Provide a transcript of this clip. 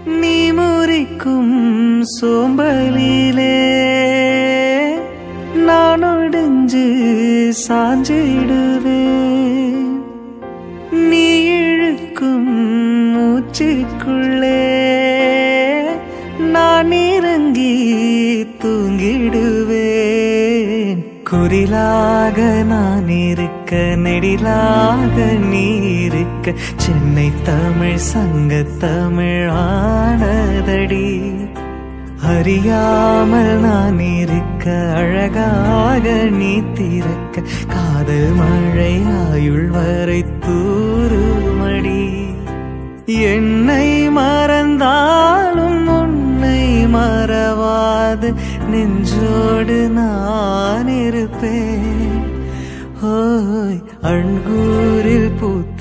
நீ முறிக்கும் சோம்பலிலே நான் ஒடிஞ்சு சாஞ்சிடுவேன் நீ இழுக்கும் மூச்சுக்குள்ளே நான் இறங்கி தூங்கிடுவேன் குரிலாக நான் இருக்க நெடிலாக நீ இருக்க சென்னை தமிழ் சங்க தமிழ் ஆனதடி அறியாமல் நான் இருக்க அழகாக நீ திறக்க காதல் மழை ஆயுள் வரை தூருமடி என்னை மறந்தாலும் உன்னை மறவாது நெஞ்சோடு நான் இருப்பேன் ஓய் அண்கூரில் பூத்த